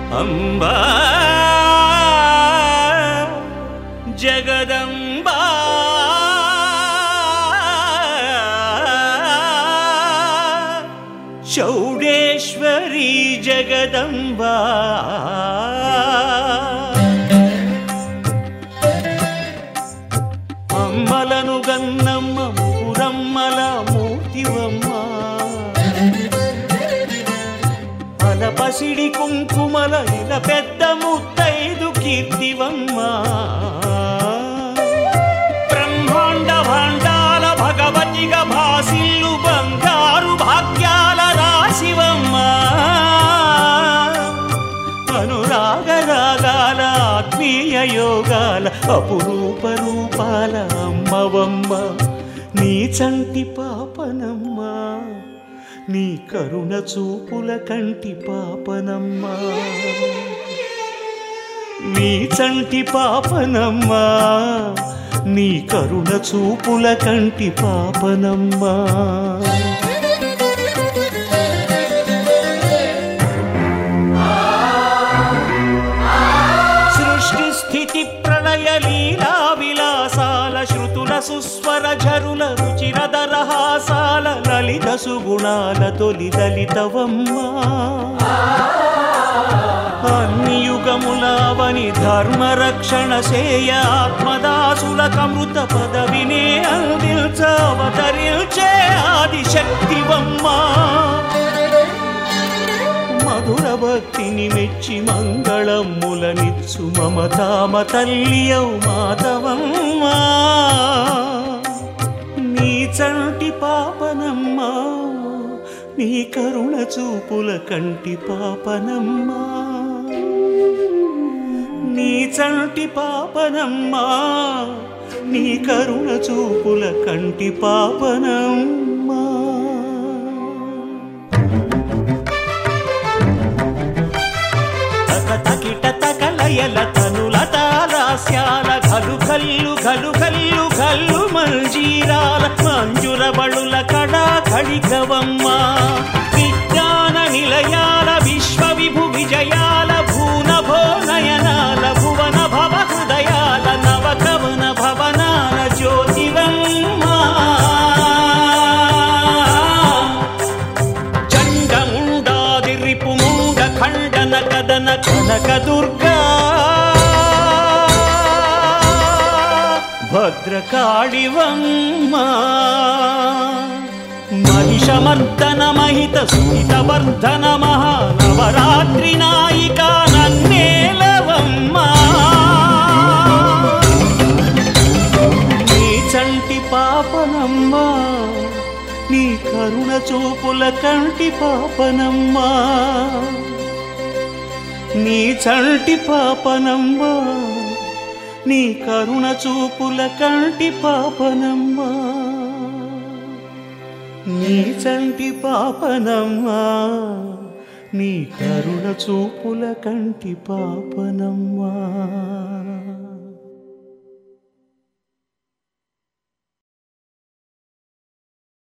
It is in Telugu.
అంబా జగదంబా చౌడేశ్వరి జగదంబా అమ్మలను గన్నమ్మ పురమ్మల మూర్తివమ్మ అలపసిడి కుంకుమల ఇల పెద్ద ముత్తైదు కీర్తివమ్మ బ్రహ్మాండ భాండాల భగవతిగా భాసిల్లు బంగారు భాగ్యాల రాశివమ్మ అనురాగ రాగాల ఆత్మీయ యోగాల అపురూప రూపాల అమ్మవమ్మ నీ చంటి పాపనమ్మ నీ కరుణ చూపుల కంటి పాపనమ్మ నీ చంటి పాపనమ్మ నీ కరుణ చూపుల కంటి పాపనమ్మ సృష్టి స్థితి ప్రళయ లీలా విలాసాల శృతుల సుస్వర ఝరుల రుచిర దరహాసాల లలిత సుగుణాల తొలి దళితవమ్మ అన్ని యుగములావని ధర్మ రక్షణ సేయ ఆత్మదాసుల కమృత పదవినే అందించ అవతరించే ఆది శక్తివమ్మా మధుర భక్తిని మెచ్చి మంగళములనిచ్చు మమతామ తల్లియౌ మాధవమ్మా నీ చంటి పాపనమ్మా నీ కరుణ చూపుల కంటి పాపనమ్మా నీ చంటి పాపనమ్మా నీ కరుణ చూపుల కంటి పాపనమ్మా తక తకిట తకలయల తనుల తారాస్యాల ఘలు ఘల్లు ఘలు ఘల్లు ఘల్లు మంజీరాల మంజుర బళుల కడా కళికవమ్మ విజ్ఞాన నిలయాల విశ్వ విభు విజయాల భూన భో నయనాల భువన భవ హృదయాల నవ కవన భవనాల జ్యోతివమ్మ చండముండాది రిపుముండ ఖండన కదన కనక దుర్గా భద్రకాళివమ్మ మహిషమర్దన మహిత సుహిత వర్ధన మహానవరాత్రి నాయిక నన్నేలవమ్మ నీ చంటి పాపనమ్మా నీ కరుణ చూపుల కంటి పాపనమ్మా నీ చంటి పాపనమ్మా నీ కరుణ చూపుల కంటి పాపనమ్మా నీ చంటి పాపనమ్మా నీ కరుణ చూపుల కంటి పాపనమ్మా